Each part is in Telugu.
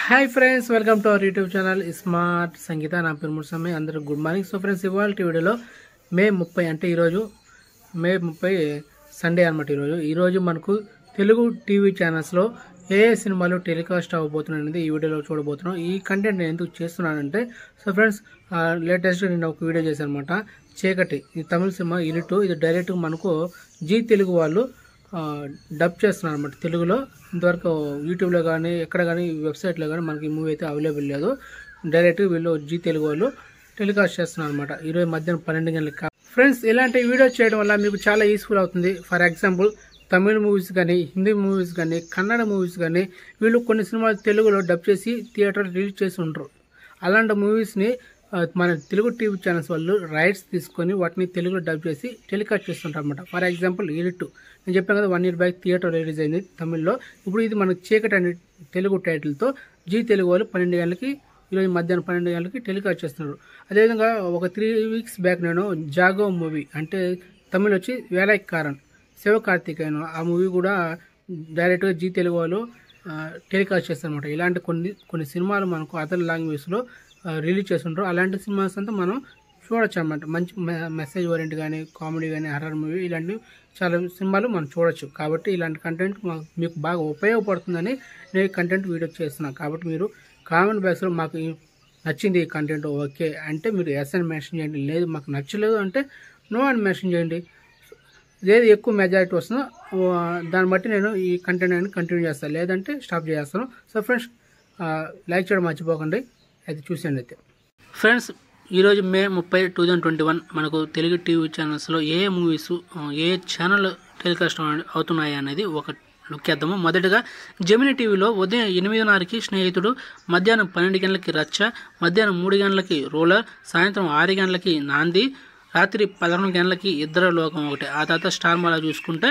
hi friends welcome to our YouTube channel smart Sangeetha నా పేరు మురసమ్మ అందరూ గుడ్ మార్నింగ్ సో ఫ్రెండ్స్ ఇవాళ వీడియోలో మే ముప్పై అంటే ఈరోజు మే ముప్పై సండే అనమాట ఈరోజు ఈరోజు మనకు తెలుగు టీవీ ఛానల్స్లో ఏ ఏ సినిమాలు టెలికాస్ట్ అవ్వబోతున్నాయి అనేది ఈ వీడియోలో చూడబోతున్నాం ఈ కంటెంట్ నేను ఎందుకు చేస్తున్నానంటే సో ఫ్రెండ్స్ లేటెస్ట్ నేను ఒక వీడియో చేశాను అనమాట చీకటి ఈ తమిళ సినిమా యూనిట్ ఇది డైరెక్ట్ మనకు జీ తెలుగు వాళ్ళు ఆ, డబ్ చేస్తున్నారు అనమాట తెలుగులో ఇంతవరకు యూట్యూబ్లో కానీ ఎక్కడ కానీ వెబ్సైట్లో కానీ మనకి ఈ మూవీ అయితే అవైలబుల్ లేదు డైరెక్ట్ వీళ్ళు జీ తెలుగు వాళ్ళు టెలికాస్ట్ చేస్తున్నారు అనమాట ఈరోజు మధ్యాహ్నం పన్నెండు గంటలకు ఫ్రెండ్స్ ఇలాంటి వీడియో చేయడం వల్ల మీకు చాలా యూస్ఫుల్ అవుతుంది ఫర్ ఎగ్జాంపుల్ తమిళ మూవీస్ కానీ హిందీ మూవీస్ కానీ కన్నడ మూవీస్ కానీ వీళ్ళు కొన్ని సినిమాలు తెలుగులో డబ్ చేసి థియేటర్ రిలీజ్ చేసి ఉంటారు అలాంటి మూవీస్ని ఆ, మన తెలుగు టీవీ ఛానల్స్ వాళ్ళు రైట్స్ తీసుకొని వాటిని తెలుగులో డబ్ చేసి టెలికాస్ట్ చేస్తుంటారు అనమాట ఫర్ ఎగ్జాంపుల్ యూనిట్ నేను చెప్పాను కదా one year back theatre release అయింది తమిళ్లో ఇప్పుడు ఇది మనకు చీకటి అనే తెలుగు టైటిల్తో జీ తెలుగు వాళ్ళు పన్నెండు గంటలకి ఈరోజు మధ్యాహ్నం పన్నెండు గంటలకి టెలికాస్ట్ చేస్తున్నారు అదేవిధంగా ఒక త్రీ వీక్స్ బ్యాక్ నేను జాగో మూవీ అంటే తమిళ్ వచ్చి వేలాయికారన్ శివకార్తికేయన్ ఆ మూవీ కూడా డైరెక్ట్గా జీ తెలుగు వాళ్ళు ఆ, టెలికాస్ట్ చేస్తారనమాట ఇలాంటి కొన్ని కొన్ని సినిమాలు మనకు అదర్ లాంగ్వేజ్లో రిలీజ్ చేస్తుంటారు అలాంటి సినిమాస్ అంతా మనం చూడొచ్చు అనమాట మంచి మె- మెసేజ్ ఓరియంట్ కానీ కామెడీ కానీ హర్రర్ మూవీ ఇలాంటివి చాలా సినిమాలు మనం చూడొచ్చు కాబట్టి ఇలాంటి కంటెంట్ మాకు మీకు బాగా ఉపయోగపడుతుందని నేను ఈ కంటెంట్ వీడియో చేస్తున్నాను కాబట్టి మీరు కామెంట్ బాక్స్లో మాకు ఈ నచ్చింది ఈ కంటెంట్ ఓకే అంటే మీరు ఎస్ అని మెన్షన్ చేయండి లేదు మాకు నచ్చలేదు అంటే నో అని మెన్షన్ చేయండి ఏది ఎక్కువ మెజారిటీ వస్తుందో ఆ, దాన్ని బట్టి నేను ఈ కంటెంట్ అనేది కంటిన్యూ చేస్తాను లేదంటే స్టాప్ చేస్తాను సో ఫ్రెండ్స్ లైక్ చేయడం మర్చిపోకండి అది చూసేయండి అయితే ఫ్రెండ్స్ ఈరోజు మే ముప్పై టూ థౌజండ్ ట్వంటీ వన్ మనకు తెలుగు టీవీ ఛానల్స్లో ఏ ఏ మూవీస్ ఏ ఛానల్ టెలికాస్ట్ అవుతున్నాయి అనేది ఒక లుక్ వేద్దాము మొదటగా జమిని టీవీలో ఉదయం ఎనిమిదిన్నరకి స్నేహితుడు మధ్యాహ్నం పన్నెండు గంటలకి రచ్చ మధ్యాహ్నం మూడు గంటలకి రూలర్ సాయంత్రం ఆరు గంటలకి నాంది రాత్రి పదకొండు గంటలకి ఇద్దరు లోకం ఒకటి ఆ తర్వాత స్టార్ మాలా చూసుకుంటే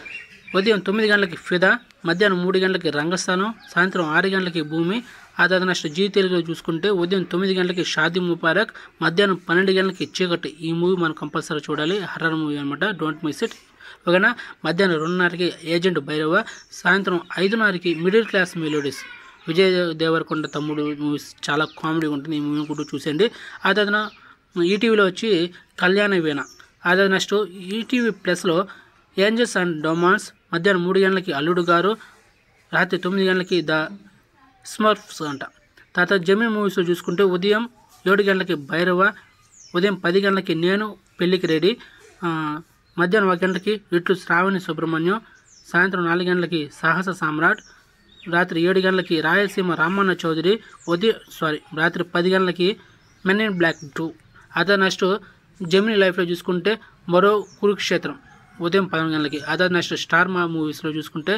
ఉదయం తొమ్మిది గంటలకి ఫిదా మధ్యాహ్నం మూడు గంటలకి రంగస్థానం సాయంత్రం ఆరు గంటలకి భూమి ఆ తర్వాత నెక్స్ట్ జీ తెలుగులో చూసుకుంటే ఉదయం తొమ్మిది గంటలకి షాదీ ముబారక్ మధ్యాహ్నం పన్నెండు గంటలకి చీకటి ఈ మూవీ మనం కంపల్సరీ చూడాలి హర్రర్ మూవీ అనమాట డోంట్ మిస్ ఇట్ ఓకేనా మధ్యాహ్నం రెండున్నరకి ఏజెంట్ భైరవ సాయంత్రం ఐదున్నరకి middle class melodies Vijay Devarakonda తమ్ముడు మూవీస్ చాలా కామెడీ ఉంటుంది ఈ మూవీ కూడా చూసేయండి ఆ తర్వాత ఈటీవీలో వచ్చి కళ్యాణ వీణ ఆ తర్వాత నెక్స్ట్ ఈటీవీ ప్లస్లో ఏంజల్స్ అండ్ డొమాన్స్ మధ్యాహ్నం మూడు గంటలకి అల్లుడు గారు రాత్రి తొమ్మిది గంటలకి ద స్మర్ఫ్స్ అంట తర్వాత జమీ మూవీస్ చూసుకుంటే ఉదయం ఏడు గంటలకి భైరవ ఉదయం పది గంటలకి నేను పెళ్ళికి రెడీ ఆ, మధ్యాహ్నం ఒక గంటలకి ఇట్లు శ్రావణి సుబ్రహ్మణ్యం సాయంత్రం నాలుగు గంటలకి సాహస సామ్రాట్ రాత్రి ఏడు గంటలకి రాయలసీమ రామన్న చౌదరి ఉదయం సారీ రాత్రి పది గంటలకి మెన్ ఇన్ బ్లాక్ టూ అదే నెక్స్ట్ జమినీ లైఫ్లో చూసుకుంటే మరో కురుక్షేత్రం ఉదయం పదకొండు గంటలకి అదే నెక్స్ట్ స్టార్ మా మూవీస్లో చూసుకుంటే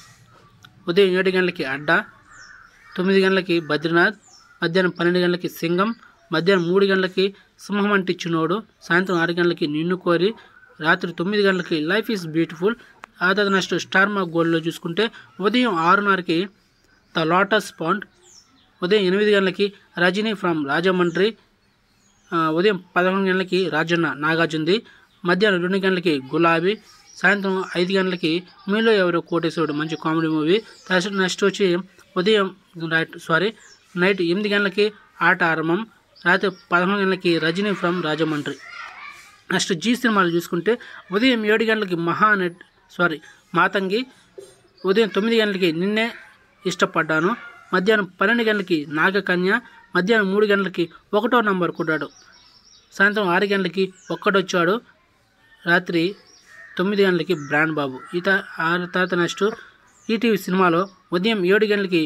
ఉదయం ఏడు గంటలకి అడ్డా తొమ్మిది గంటలకి బద్రీనాథ్ మధ్యాహ్నం పన్నెండు గంటలకి సింగం మధ్యాహ్నం మూడు గంటలకి సింహం అంటి చిన్నోడు సాయంత్రం ఆరు గంటలకి నిన్ను కోరి రాత్రి తొమ్మిది గంటలకి లైఫ్ ఈజ్ బ్యూటిఫుల్ ఆ తర్వాత నెక్స్ట్ స్టార్ మా గోల్డ్లో చూసుకుంటే ఉదయం ఆరున్నరకి ద లోటస్ పాండ్ ఉదయం ఎనిమిది గంటలకి రజనీ ఫ్రమ్ రాజమండ్రి ఆ, ఉదయం పదకొండు గంటలకి రాజన్న నాగార్జునది మధ్యాహ్నం రెండు గంటలకి గులాబీ సాయంత్రం ఐదు గంటలకి మీలో ఎవరో కోటేశ్వరుడు మంచి కామెడీ మూవీ నెక్స్ట్ నెక్స్ట్ వచ్చి ఉదయం నైట్ సారీ నైట్ ఎనిమిది గంటలకి ఆట ఆరంభం రాత్రి పదకొండు గంటలకి Rajini from Rajahmundry next Zee సినిమాలు చూసుకుంటే ఉదయం ఏడు గంటలకి మహానట్ సారీ మాతంగి ఉదయం తొమ్మిది గంటలకి నిన్నే ఇష్టపడ్డాను మధ్యాహ్నం పన్నెండు గంటలకి నాగకన్య మధ్యాహ్నం మూడు గంటలకి ఒకటో నంబర్ కొట్టాడు సాయంత్రం ఆరు గంటలకి ఒక్కడొచ్చాడు రాత్రి తొమ్మిది గంటలకి బ్రాండ్ బాబు ఇత ఆ తర్వాత నెక్స్ట్ ఈటీవీ సినిమాలో ఉదయం ఏడు గంటలకి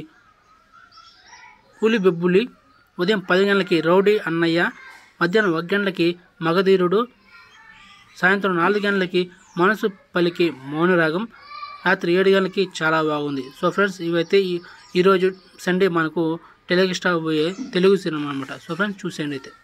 కూలి బెబ్బులి ఉదయం పది గంటలకి రౌడీ అన్నయ్య మధ్యాహ్నం ఒక గంటలకి మగధీరుడు సాయంత్రం నాలుగు గంటలకి మనసు పలికి మౌనరాగం రాత్రి ఏడు గంటలకి చాలా బాగుంది సో ఫ్రెండ్స్ ఇవైతే ఈ ఈరోజు సండే మనకు టెలికాస్ట్ అవబోయే తెలుగు సినిమా అనమాట సో ఫ్రెండ్స్ చూసేయండి అయితే